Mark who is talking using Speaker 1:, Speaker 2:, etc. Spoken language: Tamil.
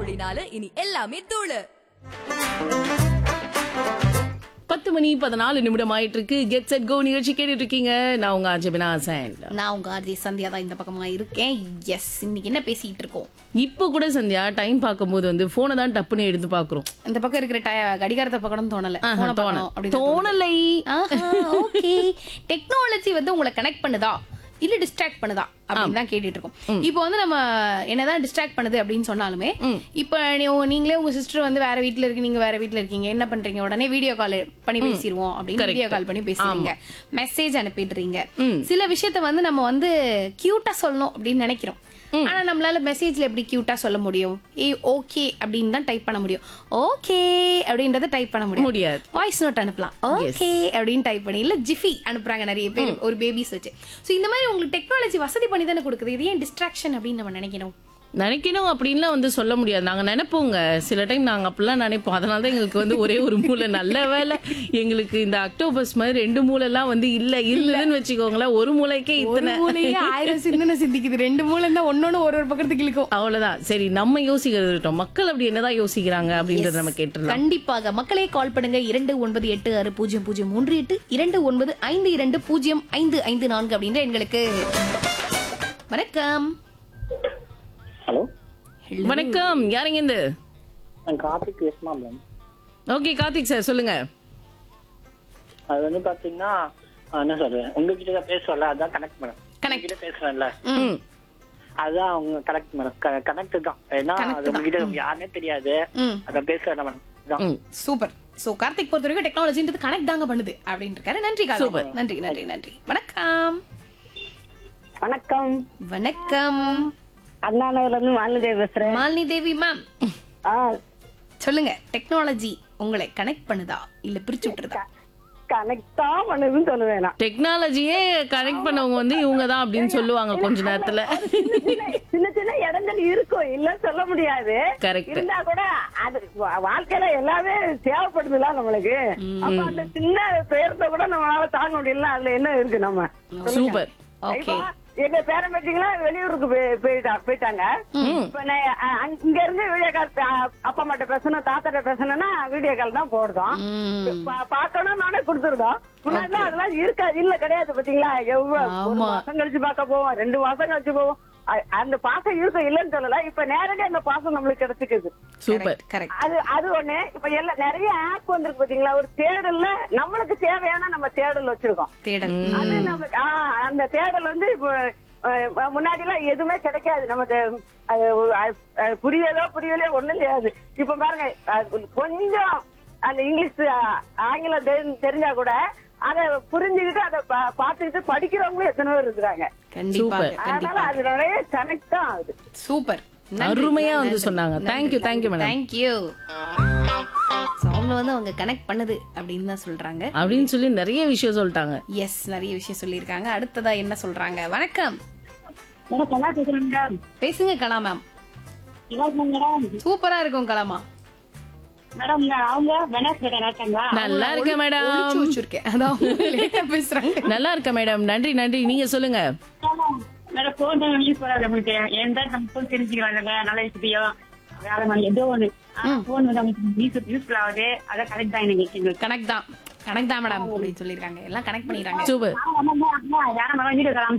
Speaker 1: மொழினால இனி எல்லாமே தூளு
Speaker 2: பத்து மணி பதினாலு நிமிடம் ஆயிட்டு இருக்கு கெட் செட் கோ நிகழ்ச்சி கேட்டுட்டு இருக்கீங்க நான் உங்க அஜபினா ஹசன்
Speaker 3: நான் உங்க ஆர்ஜி சந்தியா தான் இந்த பக்கமா இருக்கேன் எஸ் இன்னைக்கு என்ன பேசிட்டு இருக்கோம்
Speaker 2: இப்போ கூட சந்தியா டைம் பார்க்கும்போது வந்து போனை தான் டப்புன்னு எடுத்து பாக்குறோம்
Speaker 3: இந்த பக்கம் இருக்கிற டய- கடிகாரத்தை பக்கணும் தோணல
Speaker 2: ஆஹா,
Speaker 3: போன
Speaker 2: தோண
Speaker 3: பக்கம் அப்படின்னு
Speaker 2: தோணலை
Speaker 3: ஓகே டெக்னாலஜி வந்து உங்களை கனெக்ட் பண்ணுதா இல்ல டிஸ்ட்ராக்ட் பண்ணுதா அப்படின்னு தான் கேட்டுட்டு இருக்கோம் இப்போ வந்து நம்ம என்னதான் டிஸ்ட்ராக்ட் பண்ணுது அப்படின்னு சொன்னாலுமே இப்போ நீ- நீங்களே உங்க சிஸ்டர் வந்து வேற வீட்ல இருக்கு நீங்க வேற வீட்ல இருக்கீங்க என்ன பண்றீங்க உடனே வீடியோ கால் பண்ணி பேசிடுவோம் அப்படின்னு வீடியோ கால் பண்ணி பேசுறீங்க மெசேஜ் அனுப்பிடுறீங்க சில விஷயத்த வந்து நம்ம வந்து கியூட்டா சொல்லணும் அப்படின்னு நினைக்கிறோம் ஆனா நம்மளால மெசேஜ்ல எப்படி கியூட்டா சொல்ல முடியும் ஏ ஓகே அப்படின்னு தான் டைப் பண்ண முடியும் ஓகே அப்படின்றத டைப் பண்ண முடியும்
Speaker 2: முடியாது.
Speaker 3: வாய்ஸ் நோட் அனுப்பலாம் ஓகே அப்படின்னு டைப் பண்ணி இல்ல ஜிஃபி அனுப்புறாங்க நிறைய பேர் ஒரு பேபிஸ் வச்சு சோ இந்த மாதிரி உங்களுக்கு டெக்னாலஜி வசதி பண்ணி தானே கொடுக்குது இது ஏன் டிஸ்ட்ராக்ஷன் அப்படின்னு நம்ம நினைக்கணும்
Speaker 2: நினைக்கணும் அப்படின்லாம் வந்து சொல்ல முடியாது நாங்க நினைப்போங்க சில டைம் நாங்க அப்படிலாம் நினைப்போம் அதனால தான் எங்களுக்கு வந்து ஒரே ஒரு மூளை நல்ல வேலை எங்களுக்கு இந்த அக்டோபஸ் மாதிரி ரெண்டு மூளை எல்லாம் வந்து இல்ல இருந்ததுன்னு வச்சுக்கோங்களேன் ஒரு மூளைக்கே
Speaker 3: ஒரு
Speaker 2: இத்தனை
Speaker 3: மூலையே ஆயிரம் சிந்தனை சிந்திக்குது ரெண்டு மூளை இருந்தா ஒன்னொன்னு ஒரு ஒரு பக்கத்துக்கு இழுக்கும்
Speaker 2: அவ்வளவுதான் சரி நம்ம யோசிக்கிறது இருக்கட்டும் மக்கள் அப்படி என்னதான் யோசிக்கிறாங்க அப்படின்றத நம்ம கேட்டுடலாம்
Speaker 3: கண்டிப்பாக மக்களே கால் பண்ணுங்க இரண்டு ஒன்பது எட்டு ஆறு பூஜ்ஜியம் பூஜ்ஜியம் மூன்று எட்டு இரண்டு ஒன்பது ஐந்து இரண்டு பூஜ்ஜியம் ஐந்து ஐந்து நான்கு அப்படின்ற எங்களுக்கு வணக்கம்
Speaker 4: ஹலோ
Speaker 2: வணக்கம் யாருங்க இந்த
Speaker 4: நான் கார்த்திக் பேசுமா மேம்
Speaker 2: ஓகே கார்த்திக் சார் சொல்லுங்க
Speaker 4: அது வந்து பாத்தீங்கன்னா ஆஹ் என்ன சொல்றேன் உங்ககிட்ட தான் பேசுவல அதான் கனெக்ட் மேடம்
Speaker 3: Connect.
Speaker 4: கிட்ட பேசுறேன்ல
Speaker 2: ம்
Speaker 4: அதான் அவங்க கனெக்ட் மேடம் கனெக்ட் தான் ஏன்னா அது உங்ககிட்ட யாருனே தெரியாது
Speaker 3: ம்
Speaker 4: அதான் பேசுறேன் மேடம் இதான்
Speaker 2: ம்
Speaker 3: சூப்பர் சோ கார்த்திக் பொறுத்த வரைக்கும் டெக்னாலஜின்றது கனெக்ட் தாங்க பண்ணுது அப்படின்னு இருக்காரு நன்றி கார்த்திக் நன்றி நன்றி நன்றி வணக்கம்
Speaker 5: வணக்கம்
Speaker 3: வணக்கம்
Speaker 5: அண்ணா நகர்ல இருந்து மாலினி பேசுறேன்
Speaker 3: மாலினி தேவி மேம்
Speaker 5: ஆ,
Speaker 3: சொல்லுங்க டெக்னாலஜி உங்களை கனெக்ட் பண்ணுதா இல்ல பிரிச்சு விட்டுருதா
Speaker 5: கனெக்ட் தான் பண்ணுதுன்னு சொல்லுவேன் நான்.
Speaker 2: டெக்னாலஜியே கனெக்ட் பண்ணவங்க வந்து இவங்க தான் அப்படின்னு சொல்லுவாங்க கொஞ்ச நேரத்துல
Speaker 5: சின்ன சின்ன- சின்ன சின்ன இடங்கள் இருக்கும் இல்ல சொல்ல முடியாது
Speaker 2: Correct.
Speaker 5: இருந்தா கூட அது வா- வாழ்க்கையில எல்லாமே தேவைப்படுதுல நம்மளுக்கு அப்ப அந்த சின்ன துயரத்தை கூட நம்மளால தாங்க முடியல அதுல என்ன இருக்கு நம்ம
Speaker 2: சூப்பர்
Speaker 3: ஓகே
Speaker 5: இப்போ எங்க பேரன் பேட்டிங்களா வெளியூருக்கு போய்- போயிட்டா போயிட்டாங்க இப்ப நான் அ- அங்க- இங்க இருந்து வீடியோ கால் பா- அப்பா அம்மாட்ட பேசணும் தாத்தாட்ட பேசணும்னா வீடியோ கால் தான் போடுறோம் பா- பார்க்கணும் நானே கொடுத்துருந்தோம் முன்னாடி அதெல்லாம் இருக்கா இல்ல கிடையாது பாத்தீங்களா எவ்வளவு ஒரு மாசம் கழிச்சு பார்க்க போவோம் ரெண்டு மாசம் கழிச்சு போவோம் அ- அந்த பாசம் இருக்கும் இல்லைன்னு சொல்லல இப்ப நேரடியா அந்த பாசம் நம்மளுக்கு கிடைச்சிக்குது
Speaker 2: சூப்பர்
Speaker 3: கரெக்ட்
Speaker 5: அது அது ஒண்ணு இப்ப எல்லாம் நிறைய ஆப் வந்திருக்கு பாத்தீங்களா ஒரு தேடல்ல நம்மளுக்கு தேவையான நம்ம தேடல் வச்சிருக்கோம்
Speaker 3: தேடல்
Speaker 5: அது நமக்கு ஆ, அந்த தேடல் வந்து இப்போ அஹ், முன்னாடி எல்லாம் எதுவுமே கிடைக்காது நமக்கு அது ஒரு, அஹ், அஹ், புரியதோ புரியலையோ ஒண்ணும் தெரியாது இப்ப பாருங்க அது கொஞ்சம் அந்த இங்கிலீஷ் அஹ், ஆங்கிலம் தெரி- தெரிஞ்சா கூட அதை புரிஞ்சுக்கிட்டு அதை பா- பார்த்துக்கிட்டு படிக்கிறவங்களும் எத்தனை பேர் இருக்கிறாங்க
Speaker 3: கண்டிப்பா
Speaker 2: Super.
Speaker 5: அதனால அது நிறைய கனெக்ட் தான் ஆகுது
Speaker 3: சூப்பர்
Speaker 2: அருமையா வந்து சொன்னாங்க தேங்க்யூ தேங்க்யூ மேடம்
Speaker 3: தேங்க்யூ அவங்க வந்து அவங்க கனெக்ட் பண்ணுது அப்படின்னு தான் சொல்றாங்க
Speaker 2: அப்படின்னு சொல்லி நிறைய விஷயம் சொல்லிட்டாங்க
Speaker 3: எஸ் நிறைய விஷயம் சொல்லியிருக்காங்க அடுத்ததா என்ன சொல்றாங்க வணக்கம்
Speaker 5: நல்லா பேசுறேன் மேடம்
Speaker 3: பேசுங்க கலா மேம்
Speaker 5: மேடம்
Speaker 3: சூப்பரா இருக்கும் கலாமா
Speaker 5: மேடம் அவங்க வெனாஸ் இருக்காங்களா
Speaker 2: நல்லா இருக்கேன் மேடம்
Speaker 3: ஒளிச்சு வச்சிருக்கேன் அதான் லேட்டா பேசுறாங்க
Speaker 2: நல்லா இருக்கேன் மேடம் நன்றி நன்றி நீங்க சொல்லுங்க
Speaker 5: மேடம் போன் தான் யூஸ் பண்ணாது நம்மளுக்கு எந்த நம்ம போன் தெரிஞ்சுக்கிறாங்க நல்ல விஷயம் வேற மாதிரி ஏதோ ஒண்ணு போன் வந்து நமக்கு யூஸ் யூஸ்ஃபுல் ஆகுது அதான் கரெக்ட் தான் எனக்கு எங்களுக்கு
Speaker 3: கனெக்ட் தான் கனெக்ட் தான் மேடம் அப்படின்னு சொல்லியிருக்காங்க எல்லாம் கனெக்ட் பண்ணிடுறாங்க
Speaker 2: சூப்பர்
Speaker 5: யாரும் வீடியோ கால்